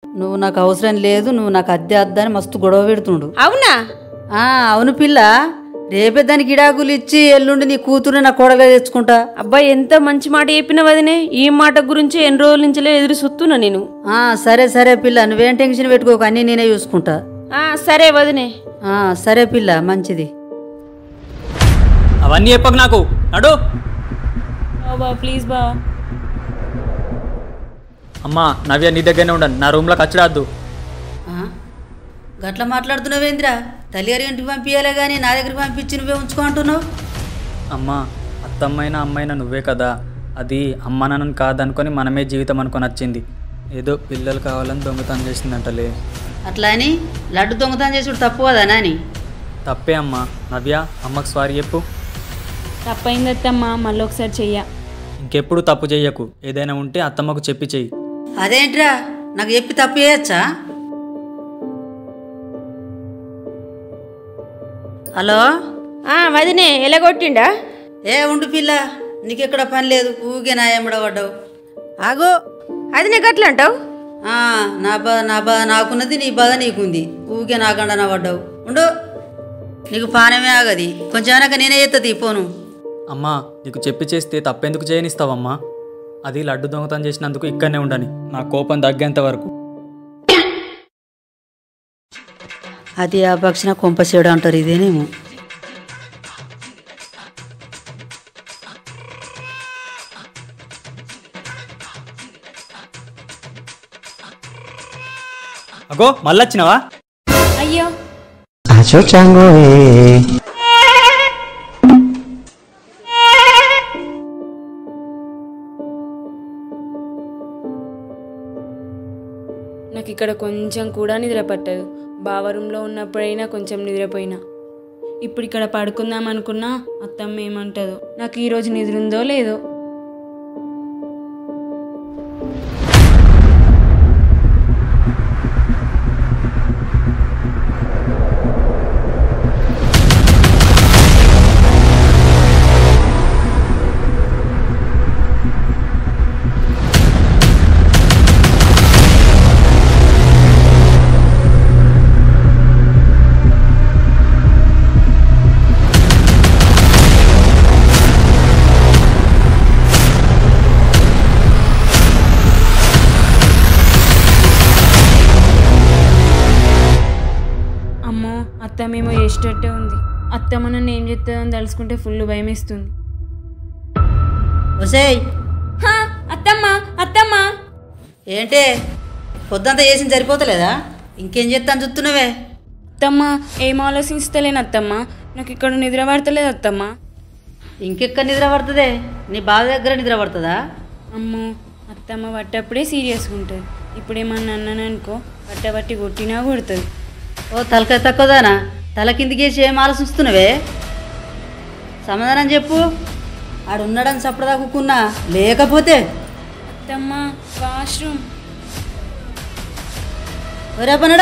నువ్వు నాకు అవసరం లేదు నువ్వు నాకు అద్దె అద్దని మస్తు గొడవ పెడుతుండు అవునా ఆ, అవును పిల్ల రేపే దానికి గిడాకులు ఇచ్చి ఎల్లుండి నీ కూతురు నా కొడగా తెచ్చుకుంటా అబ్బాయి ఎంత మంచి మాట చెప్పిన వదినే ఈ మాట గురించి ఎన్ని రోజుల నుంచిలే ఎదురు చూస్తున్నా నేను ఆ, సరే సరే పిల్ల నువ్వేం టెన్షన్ పెట్టుకోకు అన్నీ నేనే చూసుకుంటా ఆ, సరే వదినే ఆ, సరే పిల్ల మంచిది అవన్నీ చెప్పకు నాకు నడు బాబా ప్లీజ్ బా అమ్మా నవ్య నీ దగ్గరనే ఉండను నా రూమ్లో కచ్చడాద్దు ఆ? గట్ల మాట్లాడుతున్నావేంద్రా తల్లిగారి ఇంటికి పంపించాలే కానీ నా దగ్గరికి పంపించి నువ్వే ఉంచుకో అంటున్నావు అమ్మా అత్తమ్మైన అమ్మాయిన నువ్వే కదా అది అమ్మ నాన్నని కాదనుకొని మనమే జీవితం అనుకొని వచ్చింది ఏదో పిల్లలు కావాలని దొంగతనం చేసిందంటలే అట్లా అని లడ్డు దొంగతనం చేసుడు తప్పు కదా నాని తప్పే అమ్మా నవ్య అమ్మకు సారీ చెప్పు తప్పైంది అత్తమ్మా మళ్ళీ ఒకసారి చెయ్య ఇంకెప్పుడు తప్పు చెయ్యకు ఏదైనా ఉంటే అత్తమ్మకు చెప్పి చెయ్యి అదేంట్రా నాకు చెప్పి తప్పు చేయొచ్చా హలో ఆ, వదినే ఎలాగొట్టిండా ఏ ఉండు పిల్ల నీకెక్కడ పని లేదు ఊగే నా ఎమ్మడ పడ్డావు ఆగో అది నీకు అట్లా అంటావు ఆ, నా బాధ నా బాధ నాకున్నది నీ బాధ నీకుంది ఊకే నాకండ నా పడ్డావు ఉండు నీకు పానమే ఆగది కొంచెం వెనక నేనే ఎత్తది పోను అమ్మా నీకు చెప్పి చేస్తే తప్పెందుకు చేయనిస్తావమ్మా అది లడ్డు దొంగతనం చేసినందుకు ఇక్కడనే ఉండని నా కోపం తగ్గేంత వరకు అది ఆ పక్షిన కొంపసేడు అంటారు ఇదేనేమో అగో మళ్ళొచ్చినావా అయ్యో Acho chango eh. నాకు ఇక్కడ కొంచెం కూడా నిద్ర పట్టదు బావ రూమ్లో ఉన్నప్పుడైనా కొంచెం నిద్రపోయినా ఇప్పుడు ఇక్కడ పడుకుందాం అనుకున్నా అత్తమ్మ ఏమంటదో నాకు ఈరోజు నిద్ర ఉందో లేదో అమ్మో అత్తమ్మేమో చేసేటట్టే ఉంది అత్తమ్మ నన్ను ఏం చెప్తుందని తలుచుకుంటే ఫుల్ భయం వేస్తుంది ఒసేయ్ హా, అత్తమ్మ అత్తమ్మ ఏంటే పొద్దంతా చేసింది సరిపోతలేదా ఇంకేం చేస్తాను చూస్తున్నావే అత్తమ్మ ఏం ఆలోచిస్తలేను అత్తమ్మ నాకు ఇక్కడ నిద్ర పడతలేదు అత్తమ్మ ఇంకెక్కడ నిద్ర పడుతుందే నీ బాధ దగ్గర నిద్ర పడుతుందా అమ్మో అత్తమ్మ పట్టప్పుడే సీరియస్గా ఉంటుంది ఇప్పుడేమన్నా అన్నాను అనుకో పట్టబట్టి కొట్టినా కొడుతుంది ఓ తలకాయ తక్కువదానా తల కిందికేసి ఏం ఆలోచిస్తున్నావే సమాధానం చెప్పు ఆడు ఉన్నాడని చప్పదాకున్నా లేకపోతే అత్తమ్మ వాష్రూమ్ ఒరే పనడా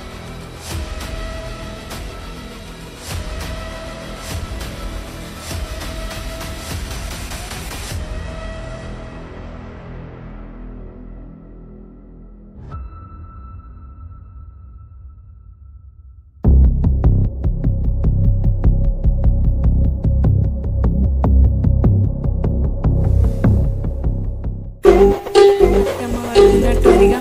అత్తమ్మ పడుకున్నట్టుందిగా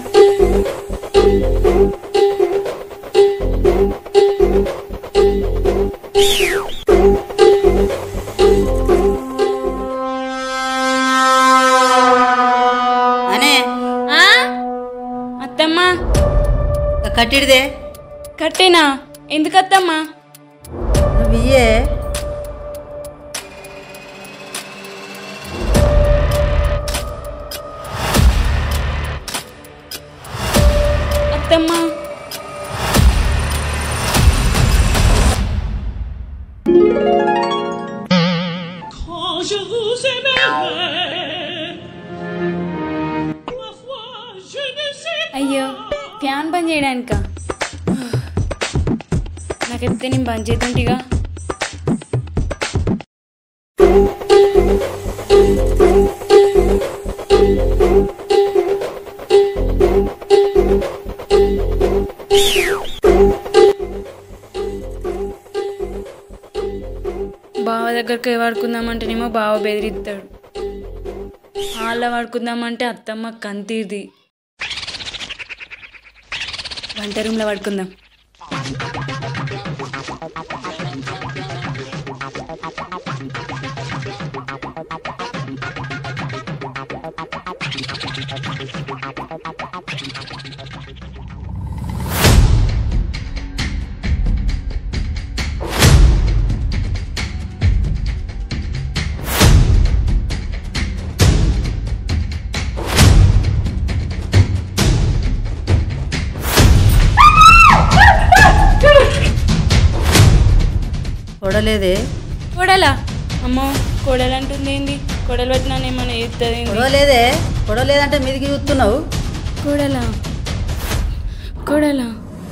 అనే ఆ? అత్తమ్మ కట్టిడిదే కట్టేనా ఎందుకు అత్తమ్మ నువ్వు ఇయ్యే అత్తమ్మ Quand je vous aimerai, ma foi, je ne sais అయ్యో ఫ్యాన్ బంద్ చేయడానిక నాకెత్తే నేను బంద్ చేద్దంటిగా దగ్గరికి వాడుకుందామంటేనేమో బావ బెదిరిస్తాడు హాల్లో వాడుకుందామంటే అత్తమ్మ కంతీది వంట రూమ్లో పడుకుందాం కొడలేదే కొడలా అమ్మో కొడలు అంటుంది ఏంది కొడలు పెట్టినాను ఏమైనా ఎత్తుంది కొడవలేదే కొడవలేదంటే మీదికి చూస్తున్నావు కొడలా కొడలా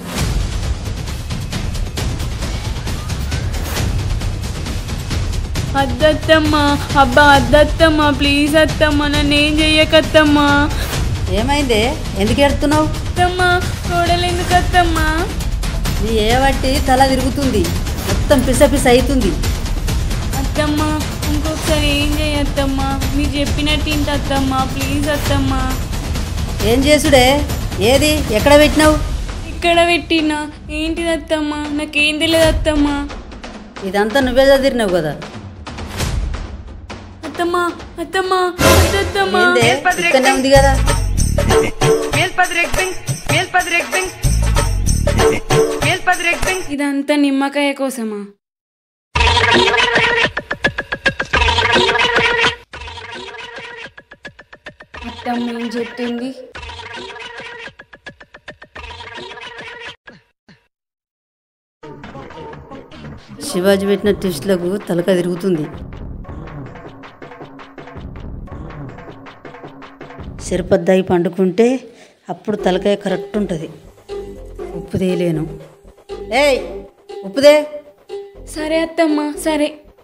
అద్దత్తమ్మా అబ్బా అద్దత్తమ్మా ప్లీజ్ అత్తమ్మా నన్ను ఏం చెయ్యకత్తమ్మా ఏమైందే ఎందుకు ఎడుతున్నావు అత్తమ్మా కోడలు ఎందుకు అత్తమ్మా నీ ఏ బట్టి తల తిరుగుతుంది మొత్తం పిస పిస అవుతుంది అత్తమ్మా ఇంకొకసారి ఏం చేయత్తమ్మా మీరు చెప్పినట్టు ఇంత అత్తమ్మా ప్లీజ్ అత్తమ్మా ఏం చేసుడే ఏది ఎక్కడ పెట్టినావు ఇక్కడ పెట్టినా ఏంటిది అత్తమ్మా నాకేం తెలియదు అత్తమ్మా ఇదంతా నువ్వే చదివినావు కదా అత్తమ్మా అత్తమ్మా అత్తమ్మా ఏందే ఇక్కడనే ఉంది కదా ఇదంతా నిమ్మకాయ కోసమా అత్తమ్మ ఏం చెప్తుంది శివాజీ పెట్టిన ట్విస్ట్లకు తలక తిరుగుతుంది సిరపద్దాయి పండుకుంటే అప్పుడు తలకాయ కరెక్ట్ ఉంటుంది ఉప్పు తేయలేను ఏయ్ ఉప్పుదే సరే అత్తమ్మ సరే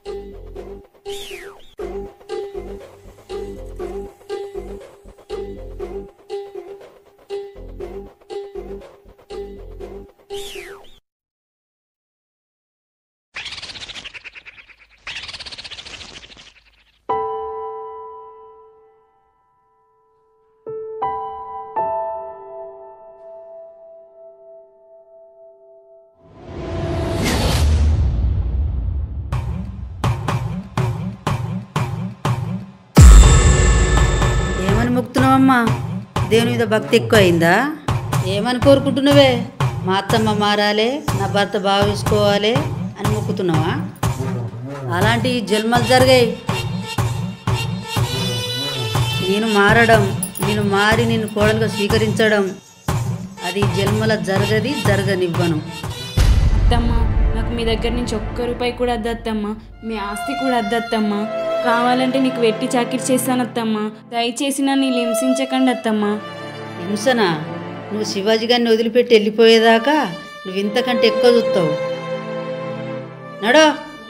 ఏమని మొక్కుతున్నావమ్మా దేవుని మీద భక్తి ఎక్కువ అయిందా ఏమని కోరుకుంటున్నావే మా అత్తమ్మ మారాలి నా భర్త భావించుకోవాలి అని మొక్కుతున్నావా అలాంటి జన్మలు జరిగాయి నేను మారడం నేను మారి నిన్ను కోడలుగా స్వీకరించడం అది జన్మల జరగది జరగనివ్వను అత్తమ్మ నాకు మీ దగ్గర నుంచి ఒక్క రూపాయి కూడా అద్దత్తమ్మా మీ ఆస్తి కూడా అద్దత్తమ్మా కావాలంటే నీకు వెట్టి చాకిరి చేస్తాను అత్తమ్మా దయచేసి నన్ను ఇలా హింసించకండి అత్తమ్మా హింసనా నువ్వు శివాజీ గారిని వదిలిపెట్టి వెళ్ళిపోయేదాకా నువ్వు ఇంతకంటే ఎక్కువ చూస్తావు నడో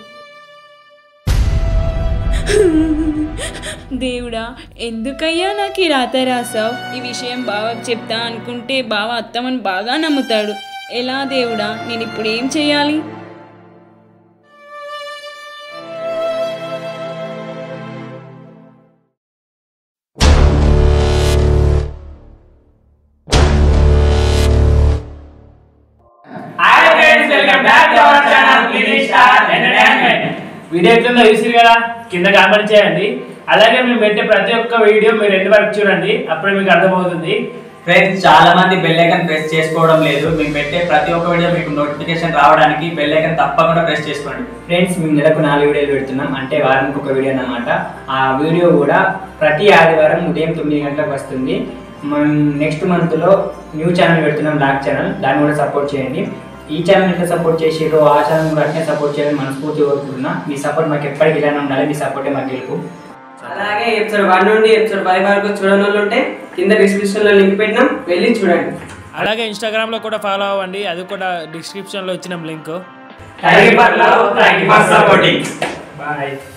దేవుడా ఎందుకయ్యా నాకు ఈ రాత రాసావు ఈ విషయం బావకు చెప్తా అనుకుంటే బావ అత్తమ్మని బాగా నమ్ముతాడు ఎలా దేవుడా నేను ఇప్పుడు ఏం చేయాలి hi friends welcome back to our channel Clinic Star Entertainment video కింద చూసి కదా కింద కామెంట్ చేయండి అలాగే మేము పెట్టే ప్రతి ఒక్క వీడియో మీరు ఎండ్ వరకు చూడండి అప్పుడే మీకు అర్థమవుతుంది ఫ్రెండ్స్ చాలా మంది బెల్ ఐకాన్ ప్రెస్ చేసుకోవడం లేదు మేము పెట్టే ప్రతి ఒక్క వీడియో మీకు నోటిఫికేషన్ రావడానికి బెల్ ఐకాన్ తప్పకుండా ప్రెస్ చేసుకోండి ఫ్రెండ్స్ మేము నెలకు నాలుగు వీడియోలు పెడుతున్నాం అంటే వారానికి ఒక వీడియో అన్నమాట ఆ వీడియో కూడా ప్రతి ఆదివారం ఉదయం తొమ్మిది గంటలకు వస్తుంది మనం నెక్స్ట్ మంత్లో న్యూ ఛానల్ పెడుతున్నాం బ్లాక్ ఛానల్ దాన్ని కూడా సపోర్ట్ చేయండి ఈ ఛానల్ ఎట్లా సపోర్ట్ చేసారో ఆ ఛానల్ కూడా అట్నే సపోర్ట్ చేయాలని మనస్ఫూర్తి కోరుకుంటున్నా మీ సపోర్ట్ మాకు ఎప్పటికీ ఇలానే ఉండాలి మీ సపోర్టే మాకు గెలుపు అలాగే ఎపిసోడ్ వన్ నుండి ఎపిసోడ్ ఫైవ్ వరకు చూడని వాళ్ళు ఉంటే కింద డిస్క్రిప్షన్ లో లింక్ పెట్టినాం వెళ్ళి చూడండి అలాగే ఇన్స్టాగ్రామ్లో కూడా ఫాలో అవ్వండి అది కూడా డిస్క్రిప్షన్లో ఇచ్చినాం link thank you for love thank you for supporting bye